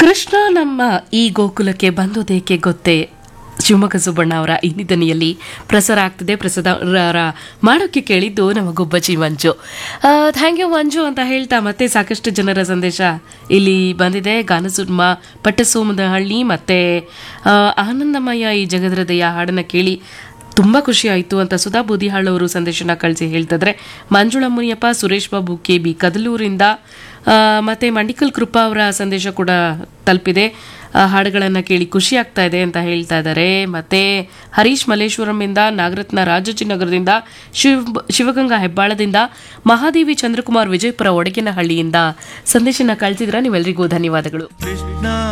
ಕೃಷ್ಣ ನಮ್ಮ ಈ ಗೋಕುಲಕ್ಕೆ ಬಂದುದೇಕೆ ಗೊತ್ತೇ ಶಿವಮೊಗ್ಗ ಸುಬ್ಬಣ್ಣ ಅವರ ಈ ನಿಧನಿಯಲ್ಲಿ ಪ್ರಸಾರ ಆಗ್ತಿದೆ ಪ್ರಸಾರ ಮಾಡೋಕ್ಕೆ ಕೇಳಿದ್ದು ನಮ್ಮ ಗುಬ್ಬಚ್ಚಿ ಮಂಜು ಥ್ಯಾಂಕ್ ಯು ಮಂಜು ಅಂತ ಹೇಳ್ತಾ ಮತ್ತೆ ಸಾಕಷ್ಟು ಜನರ ಸಂದೇಶ ಇಲ್ಲಿ ಬಂದಿದೆ ಗಾನಸುರ್ಮ ಪಟ್ಟಸೋಮದಹಳ್ಳಿ ಮತ್ತೆ ಆ, ಆನಂದಮಯ ಈ ಜಗದ್ರದಯ ಹಾಡನ್ನ ಕೇಳಿ ತುಂಬಾ ಖುಷಿ ಆಯಿತು ಅಂತ ಸುಧಾ ಬೂದಿಹಾಳ್ ಅವರು ಸಂದೇಶನ ಕಳಿಸಿ ಹೇಳ್ತಿದ್ರೆ ಮಂಜುಳಾ ಮುನಿಯಪ್ಪ ಸುರೇಶ್ ಬಾಬು ಕೆ ಬಿ ಕದಲೂರಿಂದ ಆ, ಮತ್ತೆ ಮಂಡಿಕಲ್ ಕೃಪಾ ಅವರ ಸಂದೇಶ ಕೂಡ ತಲುಪಿದೆ ಆ, ಹಾಡುಗಳನ್ನ ಕೇಳಿ ಖುಷಿ ಆಗ್ತಾ ಇದೆ ಅಂತ ಹೇಳ್ತಾ ಇದ್ದಾರೆ ಮತ್ತೆ ಹರೀಶ್ ಮಲ್ಲೇಶ್ವರಂಯಿಂದ ನಾಗರತ್ನ ರಾಜಾಜಿನಗರದಿಂದ ಶಿವ ಶಿವಗಂಗಾ ಹೆಬ್ಬಾಳದಿಂದ ಮಹಾದೇವಿ ಚಂದ್ರಕುಮಾರ್ ವಿಜಯಪುರ ಒಡಗಿನಹಳ್ಳಿಯಿಂದ ಸಂದೇಶನ ಕಳಿಸಿದ್ರ ನೀವೆಲ್ಲರಿಗೂ ಧನ್ಯವಾದಗಳು ಕೃಷ್ಣ